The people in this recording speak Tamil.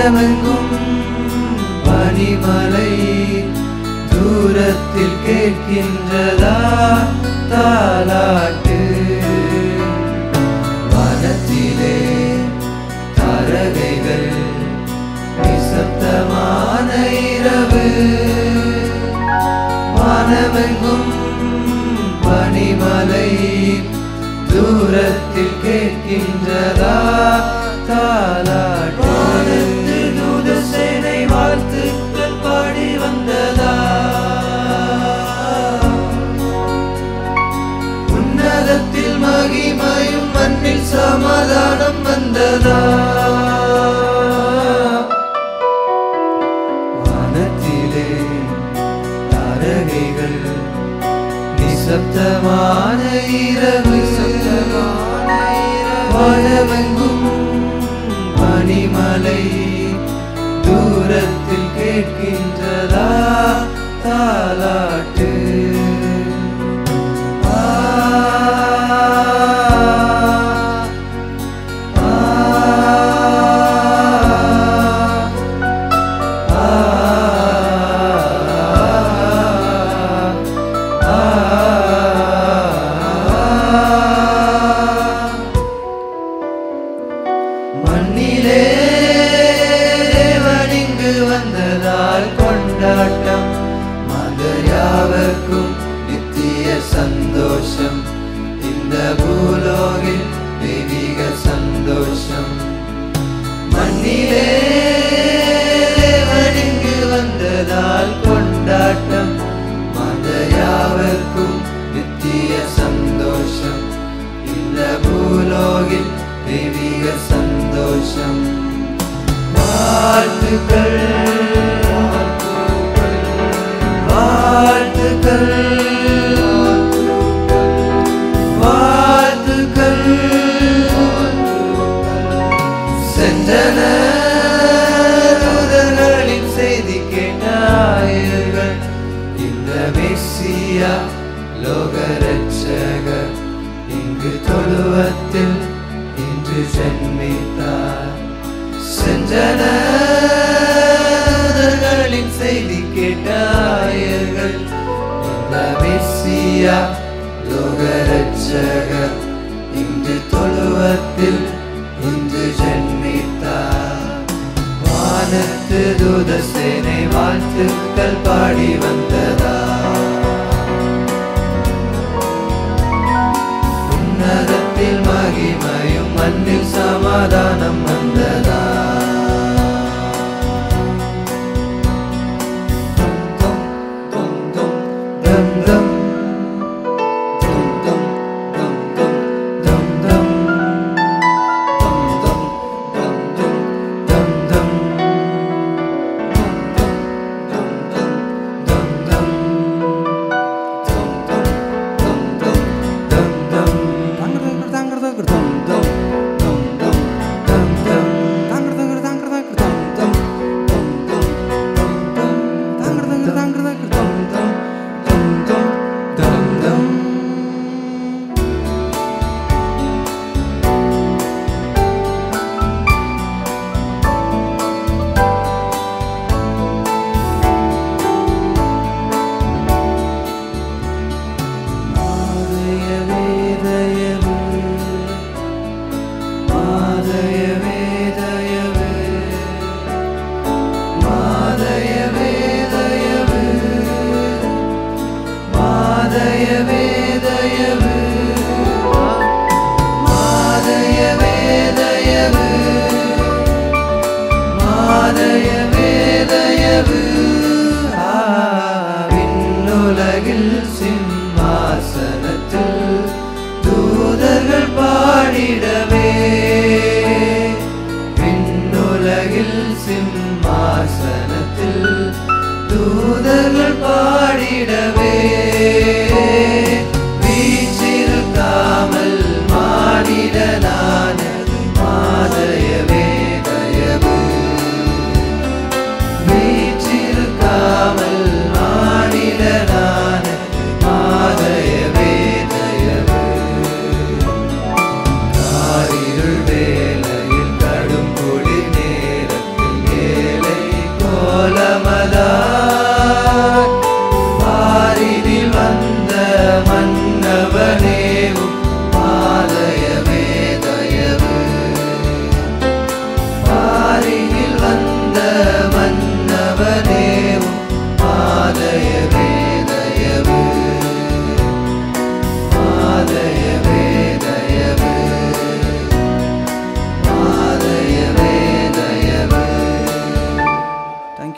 வானமெங்கும் பனிமலை தூரத்தில் கேட்கின்றதா தாலாட்டு வனத்திலே தரகைகள் நிசப்தமான இரவு வானமெங்கும் பனிமலை தூரத்தில் கேட்கின்றதா தாலாட்டு வானத்து தூத சேனை வாழ்த்துக்கள் பாடி வந்ததா உன்னதத்தில் மகிமையும் மண்ணில் சமாதானம் வந்ததா வானத்திலே தாரகைகள் நிசப்தமான இரவு வானமெங்கும் பனிமலை தூரத்தில் கேட்கின்றதா தாலாட்டு ஆ, ஆ, ஆ, மண்ணிலே தேவன் இங்கு வந்ததால் கொண்டாட்டம் மதர் யாவர்க்கும் நித்திய சந்தோஷம் இந்த பூலோகில் தெய்வீக சந்தோஷம் மண்ணிலே தேவன் இங்கு வந்ததால் கொண்டாட்டம் மதர் யாவர்க்கும் நித்திய சந்தோஷம் இந்த பூலோகில் தெய்வீக சந்தோஷம் வாழ்த்துக்கள் வாழ்த்துக்கள் வாழ்த்துக்கள் சென்றன தூதர்களின் செய்தி கேட்டாயர்கள் இந்த மெஸ்ஸியா லோக ரட்சகர் இங்கு தொழுவத்தில் இன்று ஜென்மித்தார் சென்றனர்களின் செய்தி கேட்டாயர்கள் இந்த மெஸ்ஸியா லோக ரட்சகர் இன்று தொழுவத்தில் இன்று ஜென்மித்தார் வானத்து தூத சேனை வாழ்த்துக்கள் பாடி வந்த